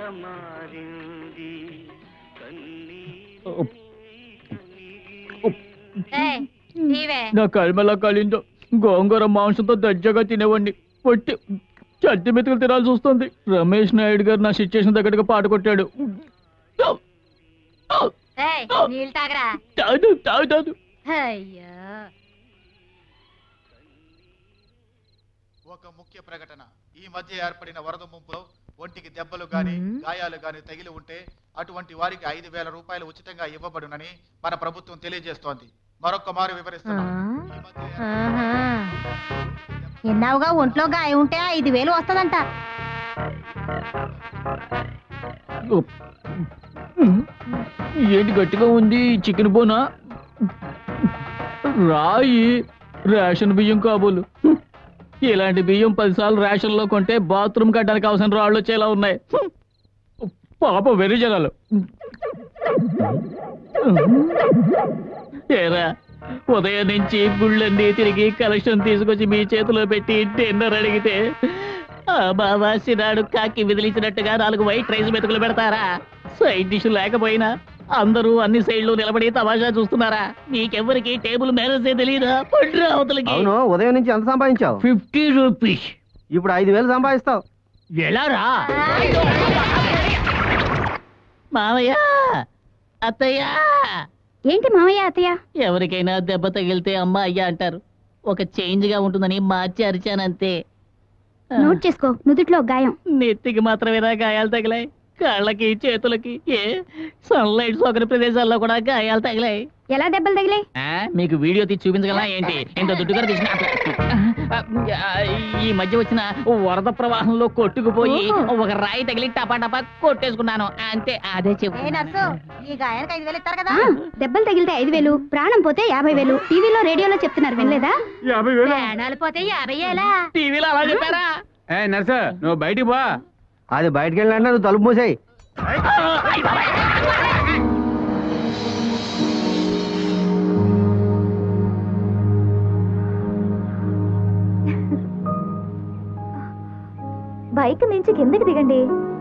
మారింది ఏయ్, నీవే నా కల్మెలా కలిందో గోంగూర మాంసంతో దజ్జగా తినేవాడిని పొట్టి చట్టి మెతుకులు తినాల్సి వస్తుంది రమేష్ నాయుడు గారు నా సిచ్యుయేషన్ దగ్గరగా పాట కొట్టాడు ఏయ్, నీళ్ళు తాగరా తాగు తాగు తాగు అయ్యో ఒక ముఖ్య ప్రకటన ఈ మధ్య ఏర్పడిన వరద ముంపులో ఒంటికి దెబ్బలు గాని మ్మ్. గాయాలు గాని తగిలి ఉంటే అటువంటి వారికి ఐదు వేల రూపాయలు ఉచితంగా ఇవ్వబడునని మన ప్రభుత్వం తెలియజేస్తోంది మరొక్క మారు వివరిస్తున్నాం ఈ మధ్య ఆహా. విన్నావుగా ఒంట్లో గాయం ఉంటే ఐదు వేలు వస్తదంట ఏంటి గట్టిగా ఉంది చికెన్ బోనా రాయి రేషన్ బియ్యం కాబోలు ఇలాంటి బియ్యం పదిసార్లు రేషన్లో కొంటే బాత్రూమ్ కట్టడానికి అవసరం రాళ్ళు వచ్చేలా ఉన్నాయి పాప వెర్రి జనాలు ఏరా ఉదయం నుంచి గుళ్ళన్నీ తిరిగి కలెక్షన్ తీసుకొచ్చి మీ చేతిలో పెట్టి డిన్నర్ అడిగితే ఆ బాబాసి నాడు కాకి విదిలించినట్టుగా నాలుగు వైట్ రైస్ మెతుకులు పెడతారా సైడ్ డిష్ లేకపోయినా అందరూ అన్ని సైడ్లు నిలబడి తమాషా చూస్తున్నారా మీకెవ్వరికి టేబుల్ మేనేజే తెలియదా పండ్రా అవతలకి అవును ఉదయం నుంచి ఎంత సంపాదించావు ఫిఫ్టీ రూపీస్ ఇప్పుడు ఐదు వేలు సంపాదిస్తావు ఎలారా మామయ్య అత్తయ్య ఏంటి మామయ్య అత్తయ్య ఎవరికైనా దెబ్బ తగిలితే అమ్మ అయ్య అంటారు ఒక చేంజ్ గా ఉంటుందని మార్చి అరిచానంతే నోట్ చేసుకో నుదుట్లో గాయం నెత్తికి మాత్రమేనా గాయాలు తగిలాయి కాళ్ళకి చేతులకి ఏ సన్లైట్ సోకని ప్రదేశాల్లో కూడా గాయాలు తగిలాయి ఎలా దెబ్బలు తగిలాయి ఆ, మీకు వీడియో తీసి చూపించగలనా ఏంటి ఇంత దుడ్డుగా తీసిన ఆ, ఈ మధ్య వచ్చిన వరద ప్రవాహంలో కొట్టుకుపోయి ఓహో. ఒక రాయి తగిలి టపా టపా కొట్టేసుకున్నాను అంతే అదే చెప్పు ఈ గాయానికి ఐదు వేలు ఇస్తారు కదా దెబ్బలు తగిలితే ఐదు వేలు ప్రాణం పోతే యాభై వేలు టీవీలో రేడియోలో చెప్తున్నారు వినలేదా యాభై వేలు ప్రాణాలు పోతే యాభై ఏలా టీవీలో అలా చెప్పారా ఏ నర్స నువ్వు బయటికి బా అది బయటికి వెళ్ళినట్టు నువ్వు తలుపు మూసేయి బైక్ నుంచి కిందకి దిగండి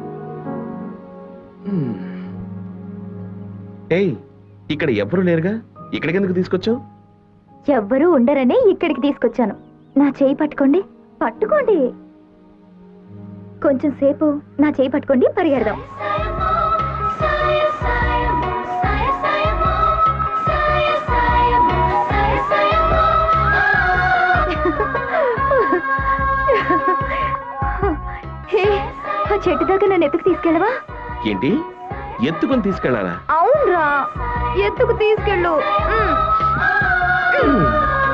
ఏయ్ ఇక్కడ ఎవరు లేరుగా ఇక్కడికి ఎందుకు తీసుకొచ్చావు ఎవ్వరూ ఉండరనే ఇక్కడికి తీసుకొచ్చాను నా చేయి పట్టుకోండి పట్టుకోండి కొంచెం సేపు నా చేయి పట్టుకోండి పరిగెడదాం హే, ఆ చెట్టు దాకా నన్ను ఎత్తుకు తీసుకెళ్ళవా ఏంటి ఎత్తుకొని తీసుకెళ్లాలా అవునరా ఎత్తుకు తీసుకెళ్ళు మ్.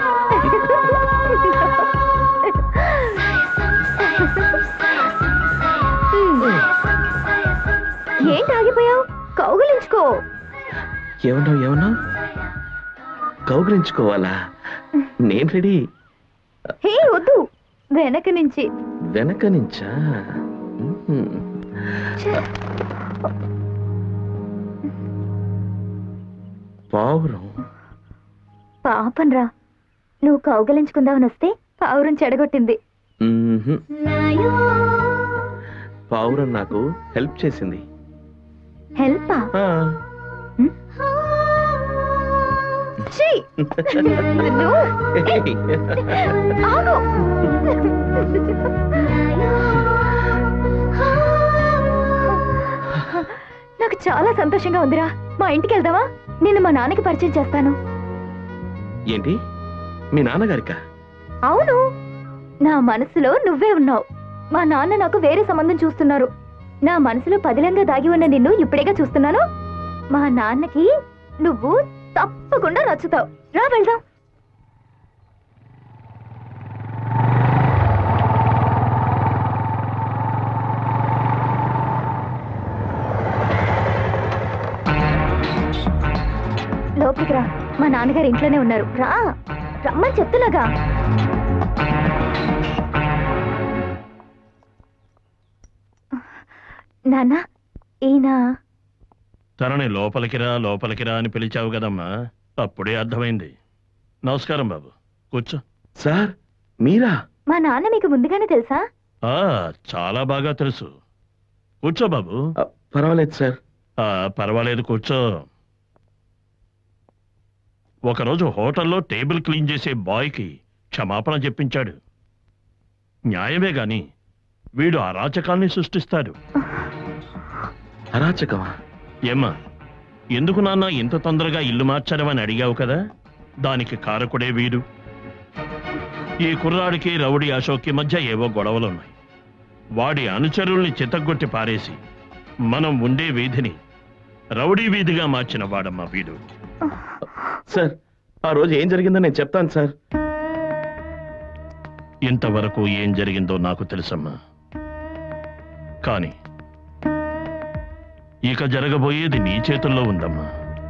ఏంటి ఆగిపోయావు కౌగిలించుకో ఏమన్నావు ఏమన్నావు కౌగిలించుకోవాలా నేను రెడీ హే వద్దు వెనక నుంచి వెనక నుంచా మ్మ్. పావురం పాపన్రా నువ్వు కౌగిలించుకుందామని వస్తే పావురం చెడగొట్టింది మ్మ్హ్. పావురం నాకు హెల్ప్ చేసింది హెల్పా ఆ. ఛీ! నువ్వు ఆగు నాకు చాలా సంతోషంగా ఉందిరా మా ఇంటికి వెళ్దామా నేను మా నాన్నకి పరిచయం చేస్తాను ఏంటి మీ నాన్నగారికా అవును నా మనసులో నువ్వే ఉన్నావు మా నాన్న నాకు వేరే సంబంధం చూస్తున్నారు నా మనసులో పదిలంగా దాగి ఉన్న నిన్ను ఇప్పుడేగా చూస్తున్నాను మా నాన్నకి నువ్వు తప్పకుండా నచ్చుతావు రా వెళ్దాం లోపలికి రా మా నాన్నగారు ఇంట్లోనే ఉన్నారు రా రమ్మని చెప్తున్నాగా నాన్న ఈయన తనని లోపలికి రా లోపలికి రా అని పిలిచావు కదమ్మా అప్పుడే అర్థమైంది నమస్కారం బాబు కూర్చో సార్ మీరా మా నాన్న మీకు ముందుగానే తెలుసా ఆ చాలా బాగా తెలుసు కూర్చో బాబు ఆ, పర్వాలేదు సార్ ఆ, పర్వాలేదు కూర్చో ఒకరోజు హోటల్లో టేబుల్ క్లీన్ చేసే బాయ్కి క్షమాపణ చెప్పించాడు న్యాయమే గాని వీడు అరాచకాల్ని సృష్టిస్తాడు అరాచకమా ఏమ్మా ఎందుకు నాన్న ఇంత తొందరగా ఇల్లు మార్చారమని అడిగావు కదా దానికి కారకుడే వీడు ఈ కుర్రాడికి రౌడీ అశోక్కి మధ్య ఏవో గొడవలున్నాయి వాడి అనుచరుల్ని చితగ్గొట్టి పారేసి మనం ఉండే వీధిని రౌడీ వీధిగా మార్చిన వాడమ్మా వీడు సార్ ఆ రోజు ఏం జరిగిందో నేను చెప్తాను సార్ ఇంతవరకు ఏం జరిగిందో నాకు తెలుసమ్మా కానీ ఇక జరగబోయేది నీ చేతుల్లో ఉందమ్మా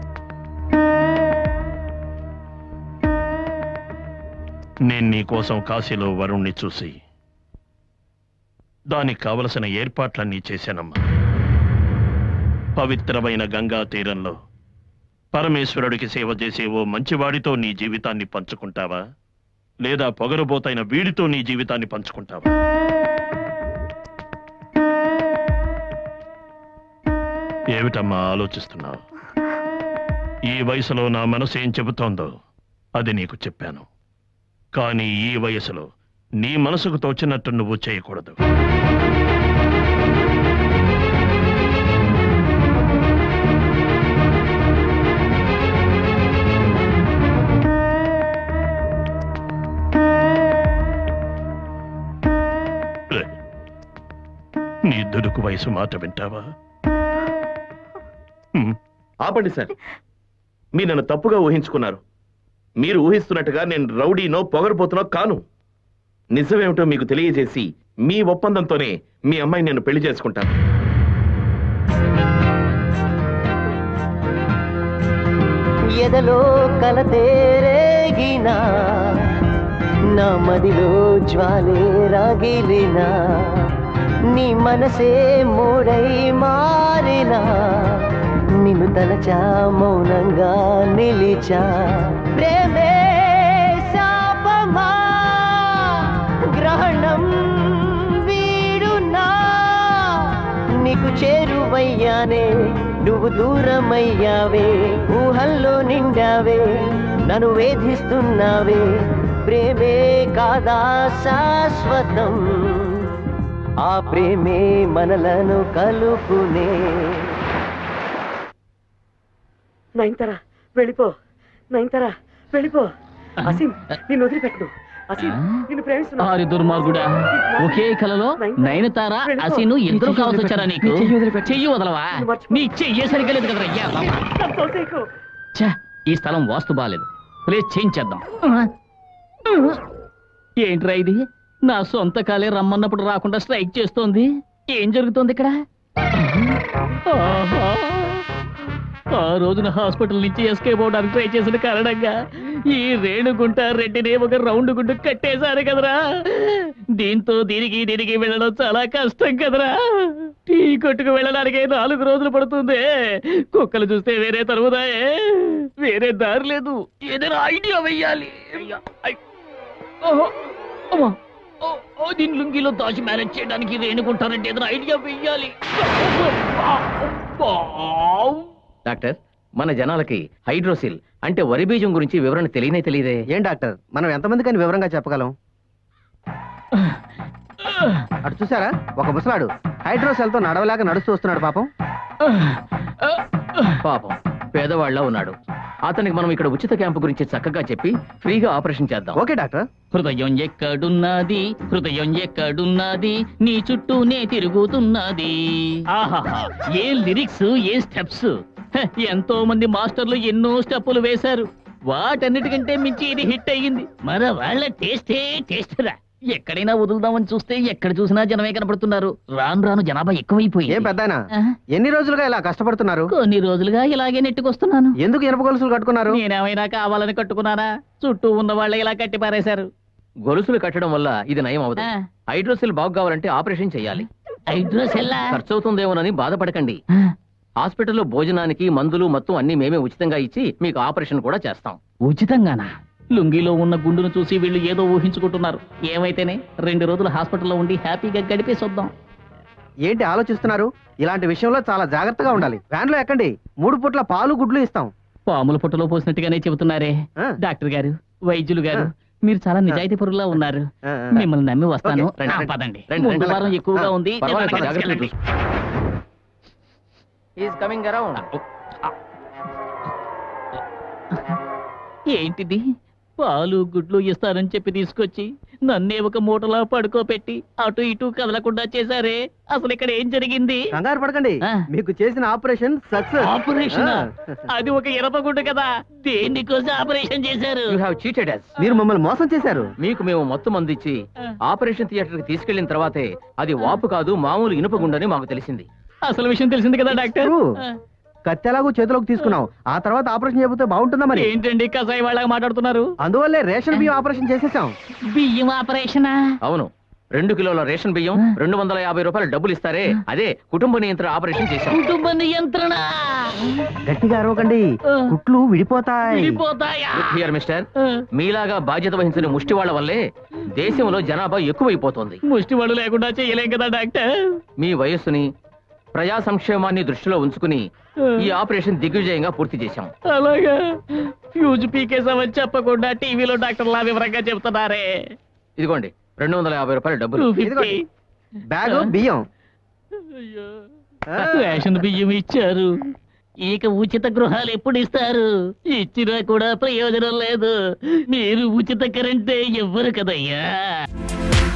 నేను నీ కోసం కాశీలో వరుణ్ణి చూసి దానికి కావలసిన ఏర్పాట్లన్నీ చేశానమ్మా పవిత్రమైన గంగా తీరంలో పరమేశ్వరుడికి సేవ చేసే ఓ మంచివాడితో నీ జీవితాన్ని పంచుకుంటావా లేదా పొగరుబోతైన వీడితో నీ జీవితాన్ని పంచుకుంటావా ఏమిటమ్మా ఆలోచిస్తున్నావు ఈ వయసులో నా మనసు ఏం చెబుతోందో అది నీకు చెప్పాను కానీ ఈ వయసులో నీ మనసుకు తోచినట్టు నువ్వు చేయకూడదు రే, నీ దుడుకు వయసు మాట వింటావా హ్మ్. ఆపండి సార్ మీరు నన్ను తప్పుగా ఊహించుకున్నారు మీరు ఊహిస్తున్నట్టుగా నేను రౌడీనో పొగరపోతునో కాను నిజమేమిటో మీకు తెలియజేసి మీ ఒప్పందంతోనే మీ అమ్మాయి నేను పెళ్లి చేసుకుంటాను ఎదలో కలతేరేగిన నా మదిలో జ్వాలే రాగిలిన నీ మనసే మూడై మారిన నిన్ను తలచా మౌనంగా నిలిచా ప్రేమే శాపమా గ్రహణం వీడునా నీకు చేరువయ్యానే నువ్వు దూరమయ్యావే ఊహల్లో నిండావే నన్ను వేధిస్తున్నావే ప్రేమే కాదా శాశ్వతం ఆ ప్రేమే మనలను కలుపునే నైన్తరా వెళ్ళిపో నైన్తరా వెళ్ళిపో అసీం నిన్ను వదిలిపెట్టు అసీం నిన్ను ప్రేమిస్తున్నా ఆరి దుర్మార్గుడా ఒకే కలలో నయనతార అసిను ఇద్దరు కావచ్చొచ్చారా నీకు చెయ్యి వదలవా నీ చెయ్యే సరిగ్గా లేదు కదరా అయ్యా బాబా. నన్ను తోసేయకు. ఛ, ఈ స్థలం వాస్తు బాలేదు ప్లేస్ చేయించేద్దాం ఏంట్రా ఇది నా సొంత కాలే రమ్మన్నప్పుడు రాకుండా స్ట్రైక్ చేస్తోంది ఏం జరుగుతోంది ఇక్కడ ఆహా. ఆ రోజున హాస్పిటల్ నుంచి ఎస్కేప్ అవడానికి ట్రై చేసిన కారణంగా ఈ రేణుగుంట రెడ్డిని ఒక రౌండ్ గుండు కట్టేశారు కదరా దీంతో దీనికి దీనికి వెళ్ళడం చాలా కష్టం కదరా టీ కొట్టుకు వెళ్ళడానికి నాలుగు రోజులు పడుతుంది కుక్కలు చూస్తే వేరే తరుగుదాయే వేరే దారి లేదు ఏదైనా ఐడియా వెయ్యాలి ఐ- ఓహో, అమ్మా. ఓ, ఓ, దీని లుంగిలో దాచి మేనేజ్ చేయడానికి రేణుకుంటారంటే ఏదైనా ఐడియా వెయ్యాలి డాక్టర్ మన జనాలకి హైడ్రోసిల్ అంటే వరి బీజం గురించి వివరణ తెలియనే తెలియదే ఏం డాక్టర్ మనం ఎంతమంది కానీ వివరంగా చెప్పగలం అటు చూసారా ఒక ముసలాడు హైడ్రోసెల్ తో నడవలేక నడుస్తూ వస్తున్నాడు పాపం పాపం పేదవాళ్ళ ఉన్నాడు అతనికి మనం ఇక్కడ ఉచిత క్యాంపు గురించి చక్కగా చెప్పి ఫ్రీగా ఆపరేషన్ చేద్దాం ఓకే డాక్టర్ హృదయం ఎక్కడున్నది హృదయం ఎక్కడున్నది నీ చుట్టూనే తిరుగుతున్నది ఆహాహా ఏ లిరిక్స్ ఏ స్టెప్స్ హ, ఎంతో మంది మాస్టర్లు ఎన్నో స్టెప్పులు వేశారు వాటన్నిటికంటే మించి ఇది హిట్ అయ్యింది మన వాళ్ళ టేస్టే టేస్ట్ రా ఎక్కడైనా వదులుదామని చూస్తే ఎక్కడ చూసినా జనమే కనపడుతున్నారు రాను రాను జనాభా ఏం ఎక్కువైపోయింది పెద్దాయనా ఆ, ఎన్ని రోజులుగా ఇలా కష్టపడుతున్నారు కొన్ని రోజులుగా ఇలాగే నెట్టుకొస్తున్నాను ఎందుకు ఇనుప గొలుసులు కట్టుకున్నారు నేనేమైనా కావాలని కట్టుకున్నానా చుట్టూ ఉన్న వాళ్ళే ఇలా కట్టి పారేశారు గొలుసులు కట్టడం వల్ల ఇది నయం అవదు ఆ. హైడ్రోసిల్ బాగు కావాలంటే ఆపరేషన్ చేయాలి హైడ్రోసెల్లా ఖర్చు అవుతుందేమోనని బాధపడకండి హాస్పిటల్లో భోజనానికి మందులు మొత్తం అన్ని మేమే ఉచితంగా ఇచ్చి మీకు ఆపరేషన్ కూడా చేస్తాం ఉచితంగానా లుంగిలో ఉన్న గుండును చూసి వీళ్ళు ఏదో ఊహించుకుంటున్నారు ఏమైతేనే రెండు రోజులు హాస్పిటల్లో ఉండి హ్యాపీగా గడిపేసొద్దాం ఏంటి ఆలోచిస్తున్నారు ఇలాంటి విషయంలో చాలా జాగ్రత్తగా ఉండాలి వ్యాన్ లో ఎక్కండి మూడు పూట్ల పాలు గుడ్లు ఇస్తాం పాముల పుట్టలో పోసినట్టుగానే చెబుతున్నారే ఆ. డాక్టర్ గారు వైద్యులు గారు మీరు చాలా నిజాయితీ పరులా ఉన్నారు ఆ, ఆ. మిమ్మల్ని నమ్మి వస్తాను ఓకే. ఆ, రండి. పదండి రండి, ముందు రండి. వారం ఎక్కువగా ఉంది పర్వాలేదు, నిదానంగా జాగ్రత్తగా తీసుకెళ్ళండి. ఈజ్ కమింగ్ అరౌండ్ ఏంటిది పాలు గుడ్లు ఇస్తారని చెప్పి తీసుకొచ్చి నన్నే ఒక మూటలా పడుకోపెట్టి అటు ఇటు కదలకుండా చేశారే అసలు ఇక్కడ ఏం జరిగింది కంగారు పడకండి ఆ. మీకు చేసిన ఆపరేషన్ సక్సెస్ ఆపరేషన్ అది ఒక ఇరపగుండు కదా దేనికోసం ఆపరేషన్ చేశారు యూ హావ్ చీటెడ్ అస్ మీరు మమ్మల్ని మోసం చేశారు మీకు మేము మొత్తం మందిచ్చి ఆపరేషన్ థియేటర్ కి తీసుకెళ్లిన తర్వాతే అది వాపు కాదు మామూలు ఇనుప గుండని మాకు తెలిసింది అసలు విషయం తెలిసింది కదా డాక్టర్ True. కత్తెలాగూ చేతిలోకి తీసుకున్నాం ఆ తర్వాత ఆపరేషన్ చేయబోతే బాగుంటుందా మరి ఏంటండి కసాయి వాళ్ళగా మాట్లాడుతున్నారు అందువల్లే రేషన్ బియ్యం ఆపరేషన్ చేసేసాం బియ్యం ఆపరేషనా అవును రెండు కిలోల రేషన్ బియ్యం రెండు వందల యాభై రూపాయలు డబ్బులు ఇస్తారే అదే కుటుంబ నియంత్రణ ఆపరేషన్ చేశాం కుటుంబ నియంత్రణ గట్టిగా అరవకండి కుట్లు విడిపోతాయి విడిపోతాయా హియర్ మిస్టర్ ఆ, మీలాగా బాధ్యత వహించిన ముష్టి వాళ్ళ వల్లే దేశంలో జనాభా ఎక్కువైపోతోంది ముష్టి వాళ్ళు లేకుండా చేయలేం కదా డాక్టర్ మీ వయస్సుని ప్రజా సంక్షేమాన్ని దృష్టిలో ఉంచుకుని ఈ ఆపరేషన్ దిగ్విజయంగా పూర్తి చేశాం అలాగా ఫ్యూజ్ పీకేసామని చెప్పకుండా టీవీలో డాక్టర్లా వివరంగా చెప్తున్నారే ఇదిగోండి రెండు వందల యాభై రూపాయల డబ్బులు టూ ఫిఫ్టీ ఇదిగోండి. బ్యాగ్ బియ్యం ఆ. రేషన్ బియ్యం ఇచ్చారు ఇక ఉచిత గృహాలు ఎప్పుడు ఇస్తారు ఇచ్చినా కూడా ప్రయోజనం లేదు మీరు ఉచిత కరెంటే ఇవ్వరు కదయ్యా